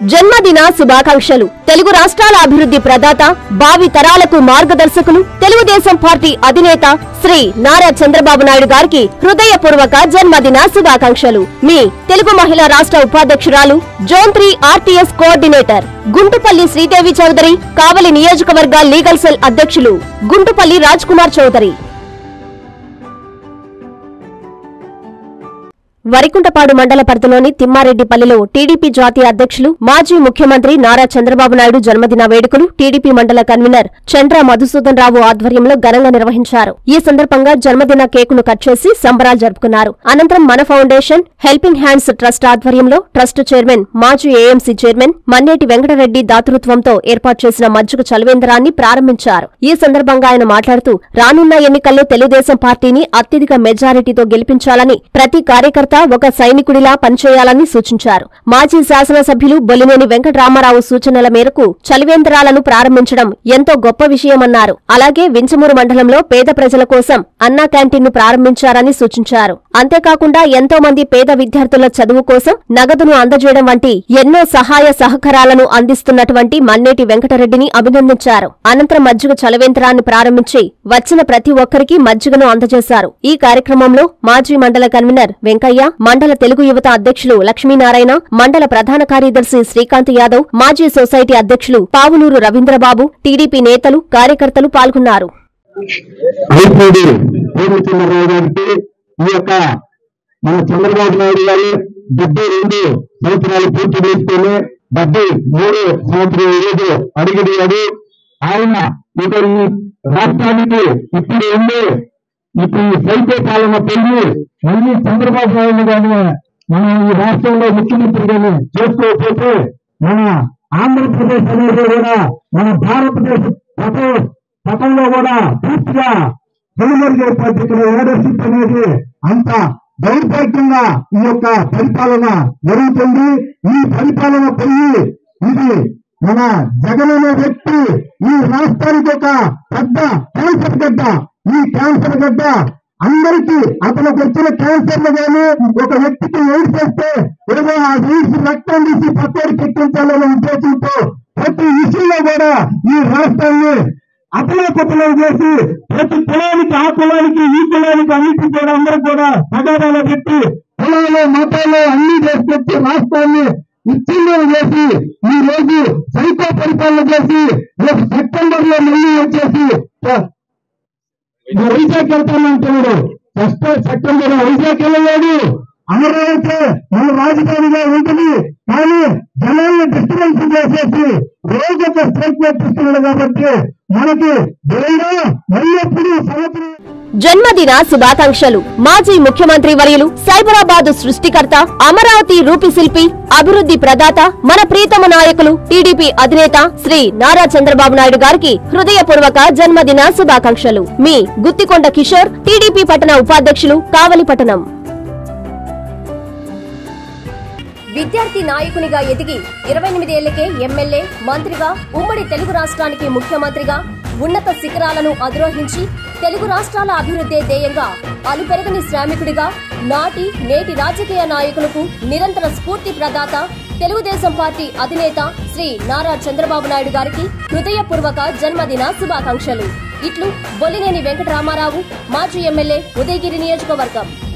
జన్మదిన శుభాకాంక్షలు తెలుగు రాష్ట్రాల అభివృద్ధి ప్రదాత భావి తరాలకు మార్గదర్శకులు తెలుగుదేశం పార్టీ అధినేత శ్రీ నారా చంద్రబాబు నాయుడు గారికి హృదయపూర్వక జన్మదిన శుభాకాంక్షలు మీ తెలుగు మహిళా రాష్ట్ర ఉపాధ్యక్షురాలు zone three RTS coordinator Guntupalli Sridevi Chowdary Kavali నియోజకవర్గ లీగల్ సెల్ అధ్యక్షులు గుంటుపల్లి రాజ్ కుమార్ చౌదరి వరికుంటపాడు మండల పరిధిలోని తిమ్మారెడ్డిపల్లిలో టీడీపీ జాతీయ అధ్యక్షులు మాజీ ముఖ్యమంత్రి నారా చంద్రబాబు నాయుడు జన్మదిన వేడుకలు టీడీపీ మండల కన్వీనర్ చంద్ర మధుసూదన్ రావు ఆధ్వర్యంలో ఘనంగా నిర్వహించారు ఈ సందర్భంగా జన్మదిన కేకును కట్ చేసి సంబరాలు జరుపుకున్నారు అనంతరం మన ఫౌండేషన్ హెల్పింగ్ హ్యాండ్స్ ట్రస్ట్ ఆధ్వర్యంలో ట్రస్ట్ చైర్మన్ మాజీ ఏఎంసీ చైర్మన్ మన్నేటి వెంకటరెడ్డి దాతృత్వంతో ఏర్పాటు చేసిన మజ్జిగ చలవేంద్రాన్ని ప్రారంభించారు ఈ సందర్భంగా ఆయన మాట్లాడుతూ రానున్న ఎన్నికల్లో తెలుగుదేశం పార్టీని అత్యధిక మెజారిటీతో గెలిపించాలని ప్రతి కార్యకర్త ఒక సైనికుడిలా పనిచేయాలని సూచించారు మాజీ శాసనసభ్యులు బొలినేని వెంకటరామారావు సూచనల మేరకు చలివేంద్రాలను ప్రారంభించడం ఎంతో గొప్ప విషయమన్నారు అలాగే వించమూరు మండలంలో పేద ప్రజల కోసం అన్నా క్యాంటీన్ ను ప్రారంభించారని సూచించారు అంతేకాకుండా ఎంతో మంది పేద విద్యార్థుల చదువు కోసం నగదును అందజేయడం వంటి ఎన్నో సహాయ సహకారాలను అందిస్తున్నటువంటి మన్నేటి వెంకటరెడ్డిని అభినందించారు అనంతరం మజ్జిగ చలవేంద్రాన్ని ప్రారంభించి వచ్చిన ప్రతి ఒక్కరికి మజ్జిగను అందజేశారు ఈ కార్యక్రమంలో మాజీ మండల కన్వీనర్ వెంకయ్య మండల తెలుగు యువత అధ్యక్షులు లక్ష్మీనారాయణ మండల ప్రధాన కార్యదర్శి శ్రీకాంత్ యాదవ్ మాజీ సొసైటీ అధ్యక్షులు పావులూరు రవీంద్రబాబు టీడీపీ నేతలు కార్యకర్తలు పాల్గొన్నారు ఐపీడీ పూర్వ చంద్రబాబు గారికి ఈ యొక్క మన చంద్రబాబు నాయుడు గారు డెబ్బై రెండు సంవత్సరాలు పూర్తి చేసుకొని డెబ్బై మూడు సంవత్సరం ఈరోజు అడిగిడియాడు ఆయన ఇక ఈ రాష్ట్రానికి ఇప్పుడు ఉండే ఇప్పుడు ఈ సైకో పాలన పెళ్లి మళ్ళీ చంద్రబాబు నాయుడు గారిని మనం ఈ రాష్ట్రంలో ముఖ్యమంత్రి గారిని చేసుకోకపోతే మన ఆంధ్రప్రదేశ్ అనేది కూడా మన భారతదేశ పటం పటంలో కూడా పూర్తిగా కనుమరుగైపోతుంది లీడర్షిప్ అనేది అంత దౌర్భాగ్యంగా ఈ యొక్క పరిపాలన జరుగుతుంది ఈ పరిపాలన పోయి ఇది మన జగన్ అనే వ్యక్తి ఈ రాష్ట్రానికి ఒక పెద్ద క్యాన్సర్ గడ్డ ఈ క్యాన్సర్ గడ్డ అందరికీ అతనికి వచ్చిన క్యాన్సర్లు గాని ఒక వ్యక్తికి ఎయిడ్స్ చేస్తే ఏదో ఆ ఎయిడ్స్ రక్తం తీసి పక్కడికి ఎక్కించాలనే ఉద్దేశంతో ప్రతి విషయంలో కూడా ఈ రాష్ట్రాన్ని అతలాకుతలం చేసి ప్రతి కులానికి ఆ కులానికి ఈ కులానికి అన్నిటి కూడా అందరూ కూడా తగాదాలో పెట్టి కులాలు మతాలు అన్ని చేసుకొచ్చి రాష్ట్రాన్ని విచ్ఛిన్నం చేసి ఈ రోజు సైకో పరిపాలన చేసి రేపు సెప్టెంబర్ లో మళ్ళీ వచ్చేసి వైజాగ్ వెళ్తానంటున్నాడు ఫస్ట్ సెప్టెంబర్ వైజాగ్ వెళ్ళలేడు అమరావతి మన రాజధానిగా ఉంటుంది కానీ జనాన్ని డిస్టర్బెన్స్ చేసేసి రోజు ఒక స్టేట్మెంట్ ఇస్తున్నాడు కాబట్టి మనకి దేవుడా మళ్ళీ ఎప్పుడు సంవత్సరం జన్మదిన శుభాకాంక్షలు మాజీ ముఖ్యమంత్రి వర్యులు సైబరాబాద్ సృష్టికర్త అమరావతి రూపిశిల్పి అభివృద్ధి ప్రదాత మన ప్రీతమ నాయకులు టీడీపీ అధినేత శ్రీ నారా చంద్రబాబు నాయుడు గారికి హృదయపూర్వక జన్మదిన శుభాకాంక్షలు మీ గుత్తికొండ కిషోర్ టీడీపీ పట్టణ ఉపాధ్యక్షులు కావలి పట్టణం విద్యార్థి నాయకునిగా ఎదిగి ఇరవై ఎనిమిదేళ్లకే ఎమ్మెల్యే మంత్రిగా ఉమ్మడి తెలుగు రాష్ట్రానికి ముఖ్యమంత్రిగా ఉన్నత శిఖరాలను అధిరోహించి తెలుగు రాష్ట్రాల అభివృద్ధే ధ్యేయంగా అలుపెరగని శ్రామికుడిగా నాటి నేటి రాజకీయ నాయకులకు నిరంతర స్ఫూర్తి ప్రదాత తెలుగుదేశం పార్టీ అధినేత శ్రీ నారా చంద్రబాబు నాయుడు గారికి హృదయపూర్వక జన్మదిన శుభాకాంక్షలు ఇట్లు బొల్లినేని వెంకటరామారావు మాజీ ఎమ్మెల్యే ఉదయగిరి నియోజకవర్గం